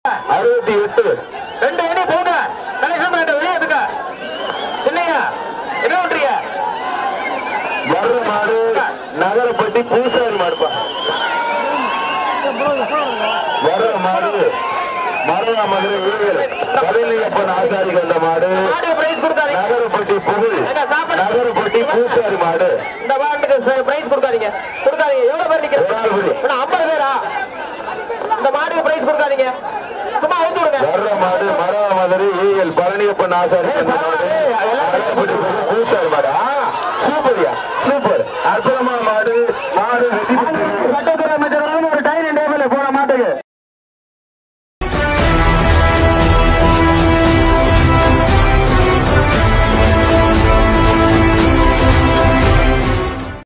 அறுபத்தி எட்டு ரெண்டு அணி போங்க கணேசன் ரெண்டு வெளியே வந்துங்க இல்லையா என்ன பண்றீங்க வர்ற மாடு நகரப்பட்டி பூசாரி மாடுப்பா வர்ற மாடு மரண மதுரை வீரர் பழனியப்பன் ஆசாரி கொண்ட மாடு மாடு பிரைஸ் கொடுக்காதீங்க நகரப்பட்டி புகழ் நகரப்பட்டி பூசாரி மாடு இந்த மாட்டுக்கு பிரைஸ் கொடுக்காதீங்க கொடுக்காதீங்க எவ்வளவு பேர் நிக்கிறீங்க ஒரு ஆள் விடு. அண்ணா, 50 பேரா இந்த மாட்டுக்கு பிரைஸ் கொடுக்காதீங்க சும்மா அவுத்து விடுங்க வர்ற மாடு மரண மதுரை ஈஎல் பழனியப்பன் ஆசாரி கொண்ட மாடு நகரப்பட்டி புகழ் பூசாரி